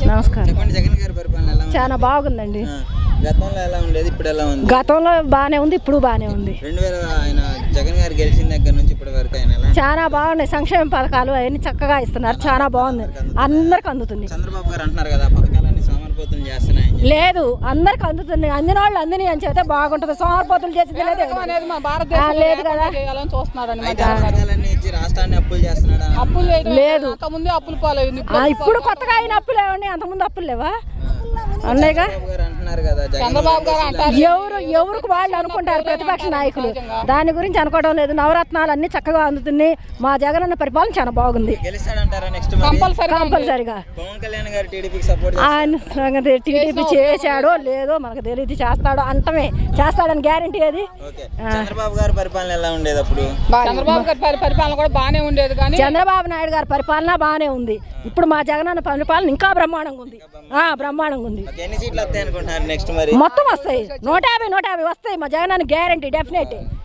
నమస్కారం చెప్పండి జగన్ గారి పరిపాలన ఎలా ఉంది చాలా బాగుందండి ఆ, గతంలో ఎలా ఉండేది ఇప్పుడు ఎలా ఉంది గతంలో బాగానే ఉంది ఇప్పుడు బాగానే ఉంది రెండు వేల ఆయన జగన్ గారు గెలిచిన దగ్గర నుంచి ఇప్పటి వరకు ఆయన ఎలా చాలా బాగున్నాయి సంక్షేమ పథకాలు అవన్నీ చక్కగా ఇస్తున్నారు చాలా బాగుంది అందరికి అందుతుంది చంద్రబాబు గారు అంటున్నారు కదా ఆ పథకాలన్నీ సోమరిపోతులు చేస్తున్నాయని చెప్పి. లేదు అందరికి అందుతుంది అందిన వాళ్ళు అందిని అని చెబితే బాగుంటుంది సోమరిపోతులు చేసింది లేదు అనేది మన ఆ, భారతదేశం లేదు కదా చేయాలని చూస్తున్నారండి అయితే ఆ పథకాలన్నీ ఇచ్చి రాష్ట్రాన్ని అప్పులు చేస్తున్నాడు అని అప్పులు చేయడం లేదు. ముందే అప్పులు పాలైంది ఆ, ఇప్పుడు కొత్తగా అయిన అప్పులు ఏమండి అంతకుముందు అప్పులు లేవా ఉన్నాయిగా చంద్రబాబు గారు అంటున్నారు కదా జగన్ చంద్రబాబు గారు అంటారు ఎవరు ఎవరికి వాళ్ళు అనుకుంటారు ప్రతిపక్ష నాయకులు దాని గురించి అనుకోవడం లేదు నవరత్నాలు అన్ని చక్కగా అందుతున్నాయి మా జగనన్న పరిపాలన చాలా బాగుంది గెలుస్తాడంటారా నెక్స్ట్ మరి కంపల్సరీ కంపల్సరిగా పవన్ కళ్యాణ్ గారు టీడీపీకి సపోర్ట్ ఆయన సంగతి టీడీపీ చేశాడో లేదో మనకు తెలియదు చేస్తాడో అంటమే చేస్తాడని గ్యారంటీ అది ఓకే చంద్రబాబు గారి పరిపాలన ఎలా ఉండేది అప్పుడు చంద్రబాబు గారి పరి- పరిపాలన కూడా బాగానే ఉండేది కానీ చంద్రబాబు నాయుడు గారి పరిపాలన బాగానే ఉంది ఇప్పుడు మా జగనన్న పరిపాలన ఇంకా బ్రహ్మాండంగా ఉంది ఆ బ్రహ్మాండంగా ఉంది ఓకే, ఎన్ని సీట్లు వస్తాయి అనుకుంటున్నారు నెక్స్ట్ మరి మొత్తం వస్తాయి నూట యాభై నూట యాభై వస్తాయి మా జగనన్న గ్యారంటీ డెఫినెట్